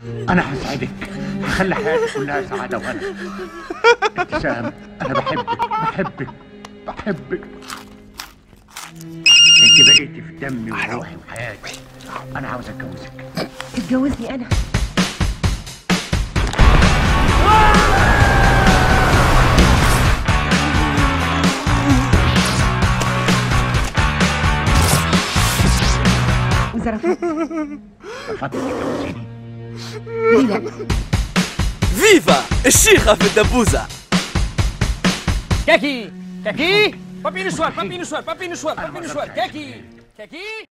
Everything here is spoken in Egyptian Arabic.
انا هساعدك هخلي حياتك كلها سعاده وهنا ابتسام انا بحبك بحبك بحبك انت بقيتي في دمي وروحي وحياتي انا عاوز اتجوزك تتجوزني انا واذا رفضت رفضت تتجوزيني ليه لا فيفا الشيخة في الدبوزة Kaki Kaki Papi une choix, papi une choix, papi une choix, papi une choix. Kaki Kaki